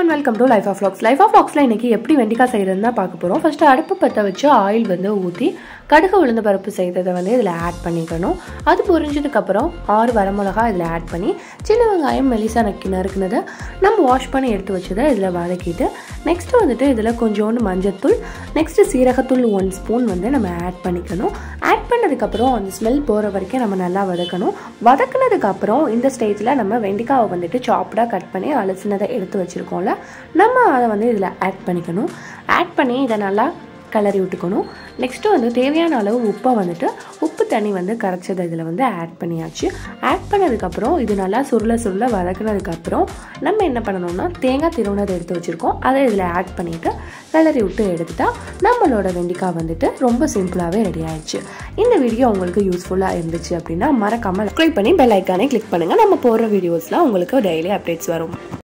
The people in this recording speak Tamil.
and welcome to life of Flax life of ஃப்ளாக்ஸில் இன்றைக்கி எப்படி வெண்டிக்காய் செய்கிறதுன்னு தான் பார்க்க போகிறோம் ஃபஸ்ட்டு அடுப்பு பற்ற வச்சு ஆயில் வந்து ஊற்றி கடுகு உளுந்த பருப்பு செய்ததை வந்து இதில் ஆட் பண்ணிக்கணும் அது பொரிஞ்சதுக்கப்புறம் ஆறு வரமிளகா இதில் ஆட் பண்ணி சின்ன வெங்காயம் மெலிசா நக்கி நறுக்குனதை நம்ம வாஷ் பண்ணி எடுத்து வச்சதை இதில் வதக்கிட்டு நெக்ஸ்ட்டு வந்துட்டு இதில் கொஞ்சோண்டு மஞ்சத்தூள் நெக்ஸ்ட்டு சீரகத்தூள் ஒன் ஸ்பூன் வந்து நம்ம ஆட் பண்ணிக்கணும் ஆட் பண்ணதுக்கப்புறம் அந்த ஸ்மெல் போகிற வரைக்கும் நம்ம நல்லா வதக்கணும் வதக்குனதுக்கப்புறம் இந்த ஸ்டேஜில் நம்ம வெண்டிக்காவை வந்துட்டு சாப்டாக கட் பண்ணி அலசினதை எடுத்து வச்சுருக்கோம்ல நம்ம அதை வந்து இதில் ஆட் பண்ணிக்கணும் ஆட் பண்ணி இதை நல்லா கிளறி விட்டுக்கணும் நெக்ஸ்ட்டு வந்து தேவையான அளவு உப்பை வந்துட்டு உப்பு தண்ணி வந்து கரைச்சதை இதில் வந்து ஆட் பண்ணியாச்சு ஆட் பண்ணதுக்கப்புறம் இது நல்லா சுருள சுருள வதக்குனதுக்கப்புறம் நம்ம என்ன பண்ணணும்னா தேங்காய் திருவுணதை எடுத்து வச்சுருக்கோம் அதை இதில் ஆட் பண்ணிவிட்டு கிளறி விட்டு எடுத்துட்டா நம்மளோட வெண்டிக்காய் வந்துட்டு ரொம்ப சிம்பிளாகவே ரெடி ஆயிடுச்சு இந்த வீடியோ உங்களுக்கு யூஸ்ஃபுல்லாக இருந்துச்சு அப்படின்னா மறக்காமல் சப்ஸ்கிரைப் பண்ணி பெல் ஐக்கானே கிளிக் பண்ணுங்கள் நம்ம போடுற வீடியோஸ்லாம் உங்களுக்கு டெய்லி அப்டேட்ஸ் வரும்